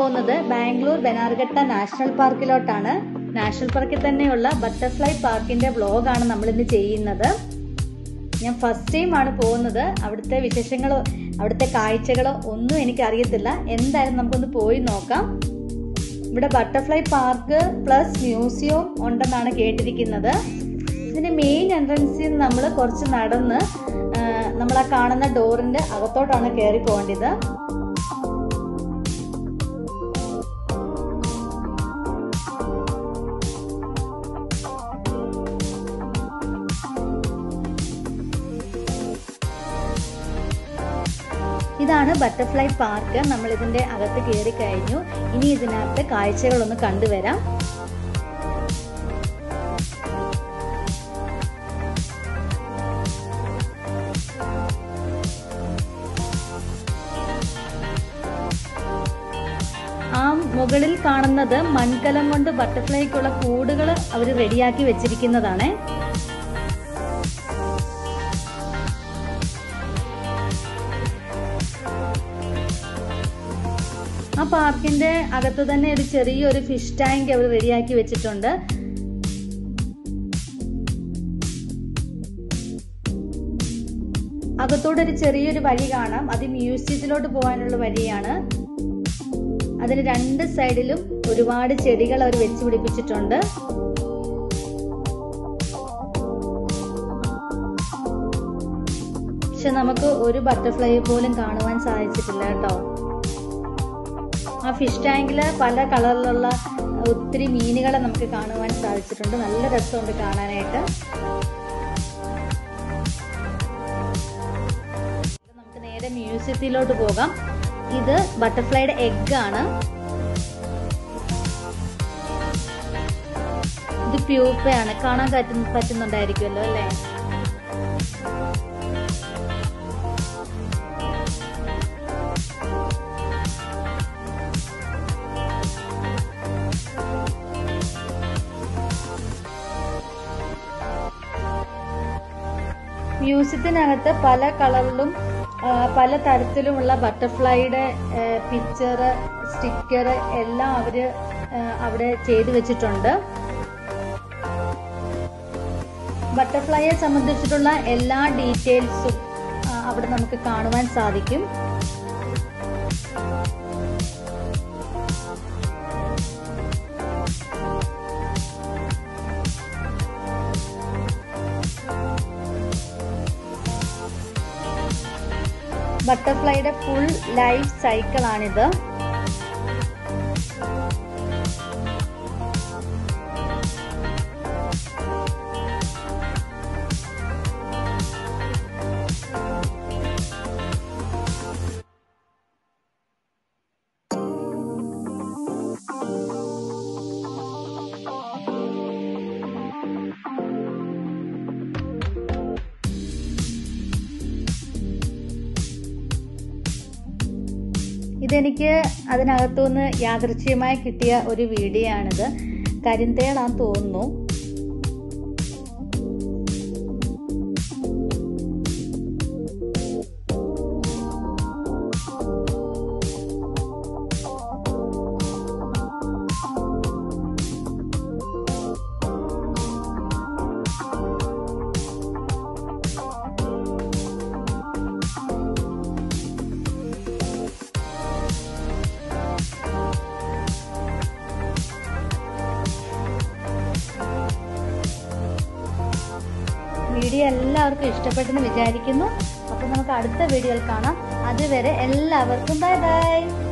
പോകുന്നത് ബാംഗ്ലൂർ ബനാർഘട്ട നാഷണൽ പാർക്കിലോട്ടാണ് നാഷണൽ പാർക്കിൽ തന്നെയുള്ള ബട്ടർഫ്ലൈ പാർക്കിന്റെ വ്ലോഗാണ് നമ്മൾ ഇന്ന് ചെയ്യുന്നത് ഞാൻ ഫസ്റ്റ് ടൈം ആണ് പോകുന്നത് അവിടുത്തെ വിശേഷങ്ങളോ അവിടുത്തെ കാഴ്ചകളോ ഒന്നും എനിക്ക് അറിയത്തില്ല എന്തായാലും നമുക്കൊന്ന് പോയി നോക്കാം ഇവിടെ ബട്ടർഫ്ലൈ പാർക്ക് പ്ലസ് മ്യൂസിയം ഉണ്ടെന്നാണ് കേട്ടിരിക്കുന്നത് ഇതിന്റെ മെയിൻ എൻട്രൻസിൽ നിന്ന് നമ്മൾ കുറച്ച് നടന്ന് നമ്മൾ ആ കാണുന്ന ഡോറിന്റെ അകത്തോട്ടാണ് കയറി പോകേണ്ടത് ഇതാണ് ബട്ടർഫ്ലൈ പാർക്ക് നമ്മൾ ഇതിന്റെ അകത്ത് കയറി കഴിഞ്ഞു ഇനി ഇതിനകത്ത് കാഴ്ചകളൊന്ന് കണ്ടുവരാം ആ മുകളിൽ കാണുന്നത് മൺകലം കൊണ്ട് ബട്ടർഫ്ലൈക്കുള്ള കൂടുകൾ അവർ റെഡിയാക്കി വെച്ചിരിക്കുന്നതാണ് ആ പാർക്കിന്റെ അകത്ത് തന്നെ ഒരു ചെറിയൊരു ഫിഷ് ടാങ്ക് അവർ റെഡിയാക്കി വെച്ചിട്ടുണ്ട് അകത്തോടെ ഒരു ചെറിയൊരു വഴി കാണാം അത് മ്യൂസിയത്തിലോട്ട് പോകാനുള്ള വഴിയാണ് അതിന് രണ്ട് സൈഡിലും ഒരുപാട് ചെടികൾ അവർ വെച്ച് പിടിപ്പിച്ചിട്ടുണ്ട് പക്ഷെ നമുക്ക് ഒരു ബട്ടർഫ്ലൈ പോലും കാണുവാൻ സാധിച്ചിട്ടില്ല കേട്ടോ ആ ഫിഷ് ടാങ്കിൽ പല കളറിലുള്ള ഒത്തിരി മീനുകളെ നമുക്ക് കാണുവാൻ സാധിച്ചിട്ടുണ്ട് നല്ല രസമുണ്ട് കാണാനായിട്ട് നമുക്ക് നേരെ മ്യൂസിയത്തിലോട്ട് പോകാം ഇത് ബട്ടർഫ്ലൈയുടെ എഗ് ആണ് ഇത് പ്യൂപ്പയാണ് കാണാൻ പറ്റുന്നുണ്ടായിരിക്കുമല്ലോ അല്ലേ മ്യൂസിയത്തിനകത്ത് പല കളറിലും പല തരത്തിലുമുള്ള ബട്ടർഫ്ലൈയുടെ പിക്ചർ സ്റ്റിക്കർ എല്ലാം അവര് അവിടെ ചെയ്തു വെച്ചിട്ടുണ്ട് ബട്ടർഫ്ലൈയെ സംബന്ധിച്ചിട്ടുള്ള എല്ലാ ഡീറ്റെയിൽസും അവിടെ നമുക്ക് കാണുവാൻ സാധിക്കും ബട്ടർഫ്ലൈയുടെ ഫുൾ ലൈഫ് സൈക്കിൾ ആണിത് ഇതെനിക്ക് അതിനകത്തുനിന്ന് യാദൃച്ഛികമായി കിട്ടിയ ഒരു വീഡിയോ ആണിത് കരിന്തേളാന്ന് തോന്നുന്നു വീഡിയോ എല്ലാവർക്കും ഇഷ്ടപ്പെട്ടെന്ന് വിചാരിക്കുന്നു അപ്പോൾ നമുക്ക് അടുത്ത വീഡിയോയിൽ കാണാം അതുവരെ എല്ലാവർക്കും ബൈ ബൈ